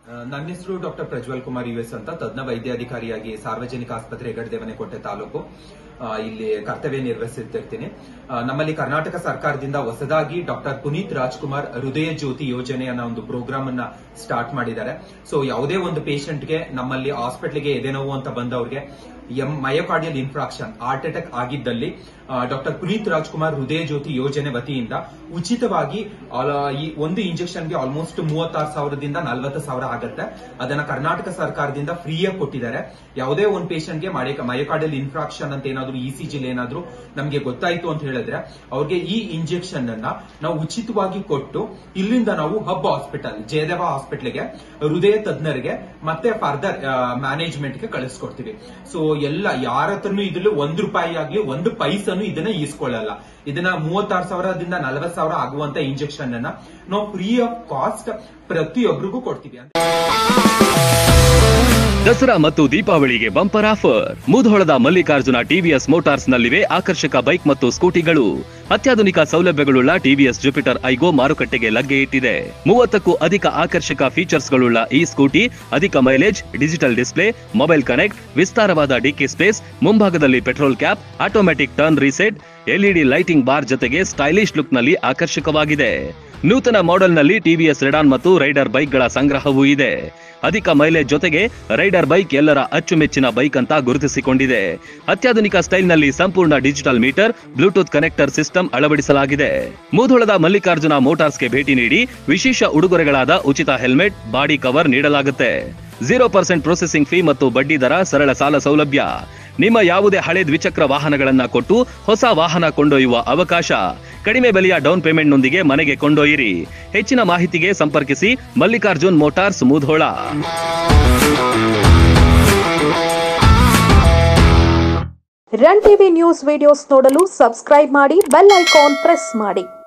ನನ್ನ ಹೆಸರು doctor Prajwal Kumar U S ಅಂತ ತಜ್ಞ ವೈದ್ಯಾಧಿಕಾರಿಯಾಗಿ ಸಾರ್ವಜನಿಕ ಆಸ್ಪತ್ರೆ ಹೆಗಡೆದೇವನಕೋಟೆ ತಾಲೂಕು ಆ, ಇಲ್ಲಿ ಕರ್ತವ್ಯ ನಿರ್ವಹಿಸುತ್ತಿರ್ತೀನಿ ಆ, ನಮ್ಮಲ್ಲಿ ಕರ್ನಾಟಕ ಸರ್ಕಾರದಿಂದ ಹೊಸದಾಗಿ ಡಾಕ್ಟರ್ ಪುನೀತ್ ರಾಜ್ಕುಮಾರ್ ಹೃದಯ ಜ್ಯೋತಿ ಯೋಜನೆ ಅನ್ನೋ ಒಂದು ಪ್ರೋಗ್ರಾಮ್ ಅನ್ನ ಸ್ಟಾರ್ಟ್ ಮಾಡಿದ್ದಾರೆ ಸೊ ಯಾವುದೇ ಒಂದು ಪೇಷಂಟ್ಗೆ ನಮ್ಮಲ್ಲಿ ಹಾಸ್ಪಿಟ್ಲಿಗೆ ಎದೆನೋವು ಅಂತ ಬಂದವ್ರಿಗೆ M myocardial infarction heart attack ಆಗಿದ್ದಲ್ಲಿ ಡಾಕ್ಟರ್ ಪುನೀತ್ ರಾಜ್ಕುಮಾರ್ ಹೃದಯ ಜ್ಯೋತಿ ಯೋಜನೆ ವತಿಯಿಂದ ಉಚಿತವಾಗಿ ಆ, ಈ ಒಂದು ಇಂಜೆಕ್ಷನ್ಗೆ ಆಲ್ಮೋಸ್ಟ್ ಮೂವತ್ತಾರು ಸಾವಿರದಿಂದ ನಲವತ್ತು ಸಾವಿರ ಆಗುತ್ತೆ ಅದನ್ನ ಕರ್ನಾಟಕ ಸರ್ಕಾರದಿಂದ ಫ್ರೀಯಾಗಿ ಕೊಟ್ಟಿದ್ದಾರೆ ಯಾವುದೇ ಒಂದು ಪೇಷಂಟ್ಗೆ ಮಯೋಕಾರ್ಡಿಯಲ್ ಇನ್ಫ್ರಾಕ್ಷನ್ ಅಂತ ಏನಾದ್ರು ಇ ಸಿ ಜಿಲ್ ಏನಾದ್ರು ನಮಗೆ ಗೊತ್ತಾಯ್ತು ಅಂತ ಹೇಳಿದ್ರೆ ಅವ್ರಿಗೆ ಈ ಇಂಜೆಕ್ಷನ್ ಅನ್ನ ನಾವು ಉಚಿತವಾಗಿ ಕೊಟ್ಟು ಇಲ್ಲಿಂದ ನಾವು ಹಬ್ ಹಾಸ್ಪಿಟಲ್ ಜಯದೇವ ಹಾಸ್ಪಿಟಲ್ಗೆ ಹೃದಯ ತಜ್ಞರಿಗೆ ಮತ್ತೆ ಫರ್ದರ್ ಮ್ಯಾನೇಜ್ಮೆಂಟ್ಗೆ ಕಳಿಸ್ಕೊಡ್ತೀವಿ ಸೊ ಎಲ್ಲ ಯಾರ ಹತ್ರನು ಇದ್ರಲ್ಲಿ ಒಂದ್ ರೂಪಾಯಿ ಆಗ್ಲಿ ಒಂದು ಪೈಸನು ಇದನ್ನ ಈಸ್ಕೊಳ್ಳಲ್ಲ ಇದನ್ನ ಮೂವತ್ತಾರು ಸಾವಿರದಿಂದ ನಲವತ್ತು ಸಾವಿರ ಆಗುವಂತ ಇಂಜೆಕ್ಷನ್ ಅನ್ನ ನಾವು ಫ್ರೀ ಆಫ್ ಕಾಸ್ಟ್ ಪ್ರತಿಯೊಬ್ಬರಿಗೂ ಕೊಡ್ತೀವಿ ದಸರಾ ಮತ್ತು ದೀಪಾವಳಿಗೆ ಬಂಪರ್ ಆಫರ್ ಮುಧೋಳದ ಮಲ್ಲಿಕಾರ್ಜುನ ಟಿವಿಎಸ್ ಮೋಟಾರ್ಸ್ ನಲ್ಲಿವೆ ಆಕರ್ಷಕ ಬೈಕ್ ಮತ್ತು ಸ್ಕೂಟಿಗಳು ಅತ್ಯಾಧುನಿಕ ಸೌಲಭ್ಯಗಳುಳ್ಳ ಟಿವಿಎಸ್ ಜುಪಿಟರ್ ಐಗೋ ಮಾರುಕಟ್ಟೆಗೆ ಲಗ್ಗೆ ಇಟ್ಟಿದೆ ಮೂವತ್ತಕ್ಕೂ ಅಧಿಕ ಆಕರ್ಷಕ ಫೀಚರ್ಸ್ಗಳುಳ್ಳ ಈ ಸ್ಕೂಟಿ ಅಧಿಕ mileage digital display mobile connect ವಿಸ್ತಾರವಾದ ಡಿಕ್ಕಿ ಸ್ಪೇಸ್ ಮುಂಭಾಗದಲ್ಲಿ petrol cap automatic turn reset LED lighting bar ಜೊತೆಗೆ ಸ್ಟೈಲಿಶ್ ಲುಕ್ ನಲ್ಲಿ ಆಕರ್ಷಕವಾಗಿದೆ ನೂತನ ಮಾಡೆಲ್ನಲ್ಲಿ ಟಿವಿಎಸ್ ರೆಡಾನ್ ಮತ್ತು ರೈಡರ್ ಬೈಕ್ಗಳ ಸಂಗ್ರಹವೂ ಇದೆ ಅಧಿಕ ಮೈಲೇಜ್ ಜೊತೆಗೆ ರೈಡರ್ ಬೈಕ್ ಎಲ್ಲರ ಅಚ್ಚುಮೆಚ್ಚಿನ ಬೈಕ್ ಅಂತ ಗುರುತಿಸಿಕೊಂಡಿದೆ ಅತ್ಯಾಧುನಿಕ ಸ್ಟೈಲ್ನಲ್ಲಿ ಸಂಪೂರ್ಣ digital meter Bluetooth connector system ಅಳವಡಿಸಲಾಗಿದೆ ಮೂಧೋಳದ ಮಲ್ಲಿಕಾರ್ಜುನ ಮೋಟಾರ್ಸ್ಗೆ ಭೇಟಿ ನೀಡಿ ವಿಶೇಷ ಉಡುಗೊರೆಗಳಾದ ಉಚಿತ ಹೆಲ್ಮೆಟ್ ಬಾಡಿ ಕವರ್ ನೀಡಲಾಗುತ್ತೆ ಜೀರೋ ಪರ್ಸೆಂಟ್ ಪ್ರೊಸೆಸಿಂಗ್ ಫೀ ಮತ್ತು ಬಡ್ಡಿ ದರ ಸರಳ ಸಾಲ ಸೌಲಭ್ಯ ನಿಮ್ಮ ಯಾವುದೇ ಹಳೆ ದ್ವಿಚಕ್ರ ವಾಹನಗಳನ್ನ ಕೊಟ್ಟು ಹೊಸ ವಾಹನ ಕೊಂಡೊಯ್ಯುವ ಅವಕಾಶ ಕಡಿಮೆ ಬೆಲೆಯ ಡೌನ್ ಪೇಮೆಂಟ್ನೊಂದಿಗೆ ಮನೆಗೆ ಕೊಂಡೊಯ್ಯಿರಿ ಹೆಚ್ಚಿನ ಮಾಹಿತಿಗೆ ಸಂಪರ್ಕಿಸಿ Mallikarjun motors Mudhol run TV news videos ನೋಡಲು ಸಬ್ಸ್ಕ್ರೈಬ್ ಮಾಡಿ ಬೆಲ್ ಐಕಾನ್ ಪ್ರೆಸ್ ಮಾಡಿ